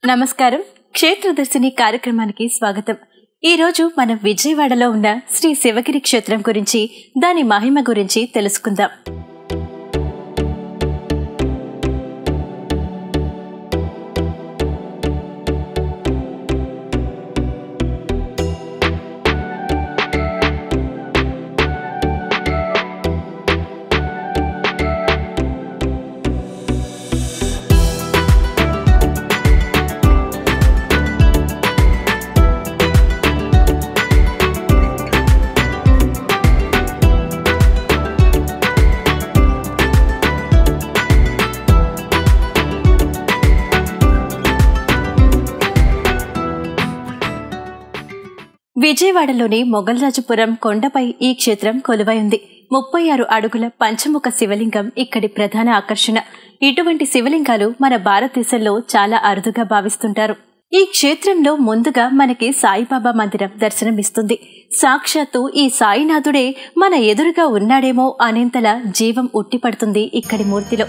నమస్కారం క్షేత్రదర్శిని కార్యక్రమానికి స్వాగతం ఈ రోజు మనం విజయవాడలో ఉన్న శ్రీ శివగిరి క్షేత్రం గురించి దాని మహిమ గురించి తెలుసుకుందాం విజయవాడలోని మొగల్రాజపురం కొండపై ఈ క్షేత్రం కొలువై ఉంది ముప్పై ఆరు అడుగుల పంచముఖ శివలింగం ఇక్కడి ప్రధాన ఆకర్షణ ఇటువంటి శివలింగాలు మన భారతదేశంలో చాలా అరుదుగా భావిస్తుంటారు ఈ క్షేత్రంలో ముందుగా మనకి సాయిబాబా మందిరం దర్శనమిస్తుంది సాక్షాత్తు ఈ సాయినాథుడే మన ఎదురుగా ఉన్నాడేమో అనేంతలా జీవం ఉట్టిపడుతుంది ఇక్కడి మూర్తిలో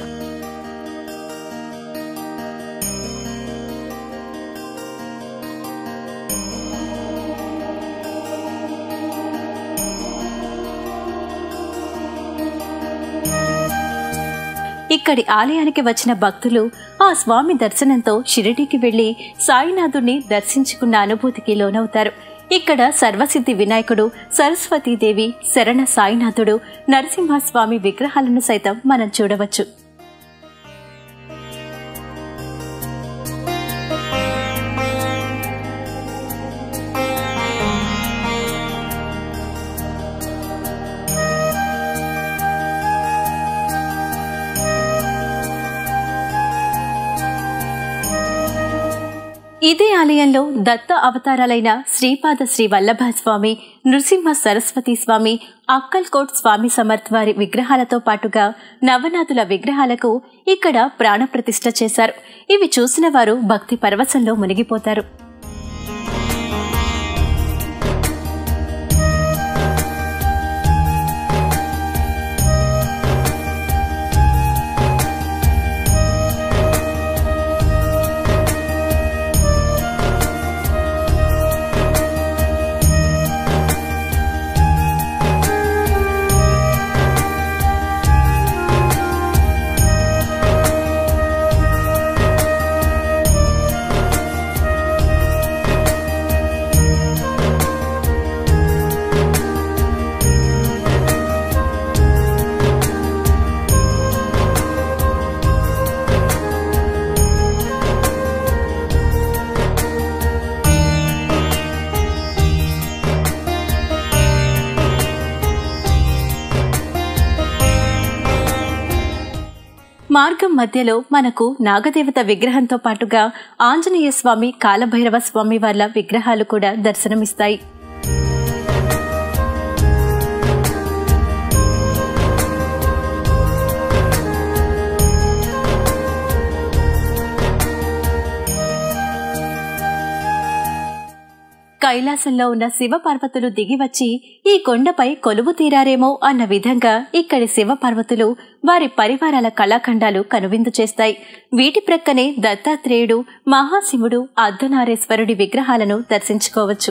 ఇక్కడి ఆలయానికి వచ్చిన భక్తులు ఆ స్వామి దర్శనంతో షిరిడీకి వెళ్లి సాయినాథుణ్ణి దర్శించుకున్న అనుభూతికి లోనవుతారు ఇక్కడ సర్వసిద్ధి వినాయకుడు సరస్వతీదేవి శరణ సాయినాథుడు నరసింహస్వామి విగ్రహాలను సైతం మనం చూడవచ్చు ఇదే ఆలయంలో దత్త అవతారాలైన శ్రీపాద శ్రీ వల్లభ స్వామి నృసింహ సరస్వతి స్వామి అక్కల్కోట్ స్వామి సమర్థ్ వారి విగ్రహాలతో పాటుగా నవనాథుల విగ్రహాలకు ఇక్కడ ప్రాణప్రతిష్ఠ చేశారు ఇవి చూసిన వారు భక్తి పరవశంలో మునిగిపోతారు మార్గం మధ్యలో మనకు నాగదేవత విగ్రహంతో పాటుగా ఆంజనేయ స్వామి కాలభైరవ స్వామి వాళ్ళ విగ్రహాలు కూడా దర్శనమిస్తాయి కైలాసంలో ఉన్న శివపార్వతులు దిగివచ్చి ఈ కొండపై కొలువు తీరారేమో అన్న విధంగా ఇక్కడి శివపార్వతులు వారి పరివారాల కళాఖండాలు కనువిందు చేస్తాయి వీటి ప్రక్కనే దత్తాత్రేయుడు మహాశివుడు అర్ధనారేశ్వరుడి విగ్రహాలను దర్శించుకోవచ్చు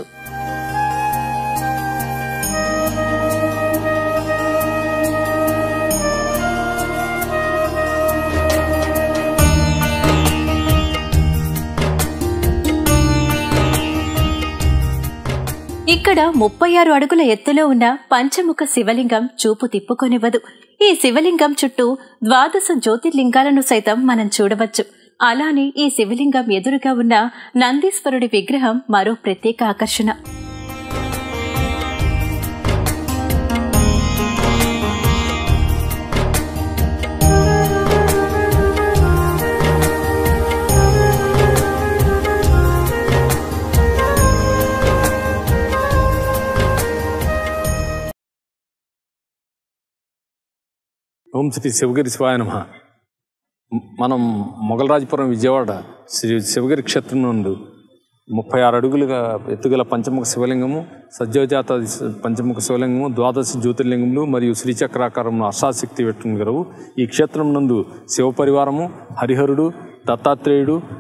ఇక్కడ ముప్పై ఆరు అడుగుల ఎత్తులో ఉన్న పంచముఖ శివలింగం చూపు తిప్పుకొనివ్వదు ఈ శివలింగం చుట్టూ ద్వాదశ జ్యోతిర్లింగాలను సైతం మనం చూడవచ్చు అలానే ఈ శివలింగం ఎదురుగా ఉన్న నందీశ్వరుడి విగ్రహం మరో ప్రత్యేక ఆకర్షణ ఓం శ్రీ శివగిరి శివాయ నమ మనం మొగలరాజపురం విజయవాడ శ్రీ శివగిరి క్షేత్రం నందు ముప్పై ఆరు అడుగులుగా ఎత్తుగల పంచముఖ శివలింగము సజ్జోజాత పంచముఖ శివలింగము ద్వాదశ జ్యోతిర్లింగములు మరియు శ్రీచక్రాకారంలో అష్టాశక్తి పెట్టుకుని గలవు ఈ క్షేత్రం నందు శివ పరివారము హరిహరుడు దత్తాత్రేయుడు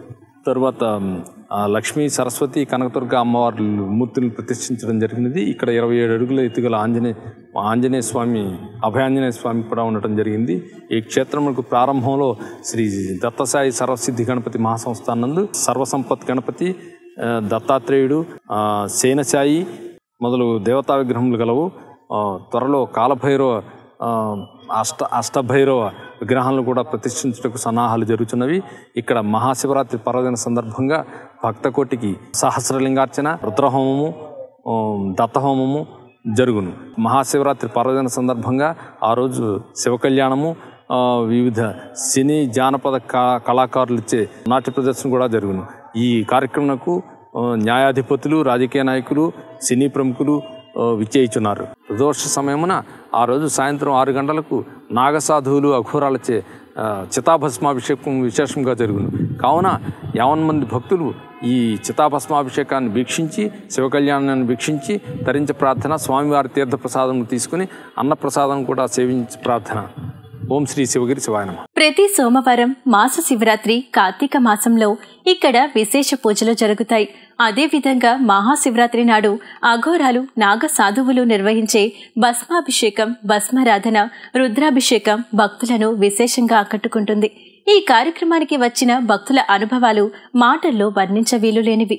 తరువాత ఆ, లక్ష్మీ సరస్వతి కనకదుర్గ అమ్మవారి మూర్తులను ప్రతిష్ఠించడం జరిగినది ఇక్కడ ఇరవై ఏడు అడుగుల ఎత్తుగల ఆంజనేయ ఆంజనేయ స్వామి అభయాంజనేయ స్వామి కూడా ఉండటం జరిగింది ఈ క్షేత్రములకు ప్రారంభంలో శ్రీ దత్తసాయి సర్వసిద్ధి గణపతి మహాసంస్థానందు సర్వసంపత్ గణపతి ఆ, దత్తాత్రేయుడు ఆ, సేనసాయి మొదలు దేవతా విగ్రహములు గలవు ఆ, త్వరలో కాలభైరవ ఆ, అష్ట అష్టభైరవ విగ్రహాలను కూడా ప్రతిష్ఠించుటకు సన్నాహాలు జరుగుతున్నవి ఇక్కడ మహాశివరాత్రి పర్వదిన సందర్భంగా భక్తకోటికి సహస్రలింగార్చన రుద్రహోమము ఆ, దత్తహోమము జరుగును మహాశివరాత్రి పర్వదిన సందర్భంగా ఆ రోజు శివ కళ్యాణము ఆ, వివిధ సినీ జానపద కా- కళాకారులు ఇచ్చే నాట్య ప్రదర్శన కూడా జరుగును ఈ కార్యక్రమంకు ఆ, న్యాయాధిపతులు రాజకీయ నాయకులు సినీ ప్రముఖులు ఆ, విచ్చేయిచున్నారు ప్రదోష సమయమున ఆ రోజు సాయంత్రం ఆరు గంటలకు నాగసాధువులు అఘోరాలచే ఆ, చితాభస్మాభిషేకం విశేషంగా జరుగును కావున యావన్ మంది భక్తులు ఈ చితాభస్మాభిషేకాన్ని వీక్షించి శివ కళ్యాణాన్ని వీక్షించి తరించ ప్రార్థన స్వామివారి తీర్థ ప్రసాదం తీసుకుని అన్నప్రసాదం కూడా సేవించి ప్రార్థన ఓం శ్రీ శివగిరి శివాయ నమః ప్రతి సోమవారం మాస శివరాత్రి కార్తీక మాసంలో ఇక్కడ విశేష పూజలు జరుగుతాయి అదేవిధంగా మహాశివరాత్రి నాడు అఘోరాలు నాగ సాధువులు నిర్వహించే భస్మాభిషేకం భస్మారాధన రుద్రాభిషేకం భక్తులను విశేషంగా ఆకట్టుకుంటుంది ఈ కార్యక్రమానికి వచ్చిన భక్తుల అనుభవాలు మాటల్లో వర్ణించవీలులేనివి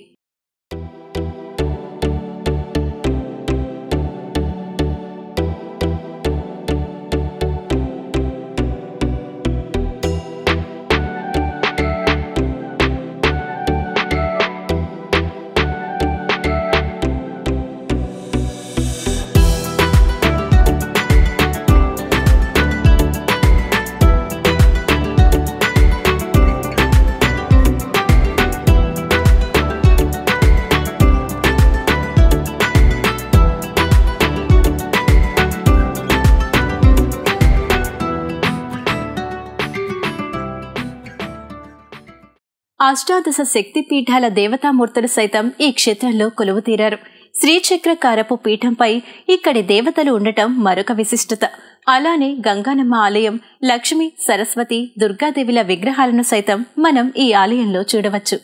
అష్టాదశ శక్తి పీఠాల దేవతామూర్తులు సైతం ఈ క్షేత్రంలో కొలువుతీరారు శ్రీచక్రకారపు పీఠంపై ఇక్కడి దేవతలు ఉండటం మరొక విశిష్టత అలానే గంగానమ్మ ఆలయం లక్ష్మి సరస్వతి దుర్గాదేవిల విగ్రహాలను సైతం మనం ఈ ఆలయంలో చూడవచ్చు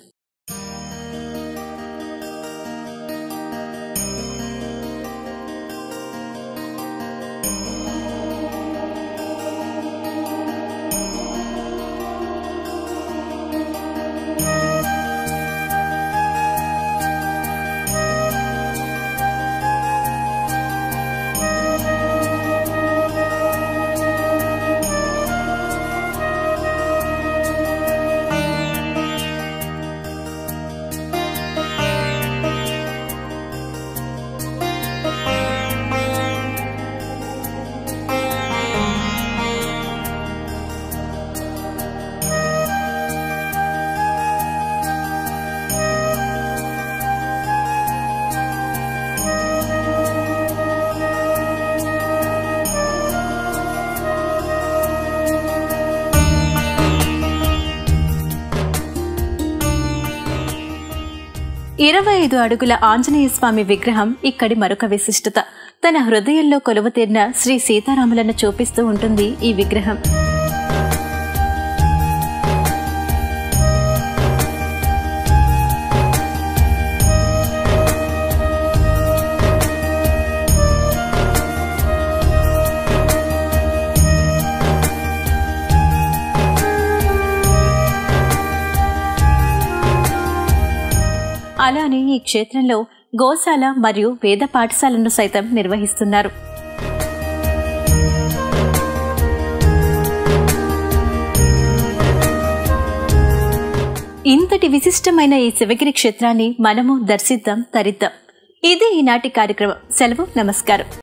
ఇరవై ఐదు అడుగుల ఆంజనేయ స్వామి విగ్రహం ఇక్కడి మరొక విశిష్టత తన హృదయంలో కొలువుతీరిన శ్రీ సీతారాములను చూపిస్తూ ఉంటుంది ఈ విగ్రహం అలానే ఈ క్షేత్రంలో గోశాల మరియు వేద పాఠశాలను సైతం నిర్వహిస్తున్నారు ఇంతటి విశిష్టమైన ఈ శివగిరి క్షేత్రాన్ని మనము దర్శిద్దాం తరిద్దాం ఇది ఈనాటి కార్యక్రమం సెలవు నమస్కారం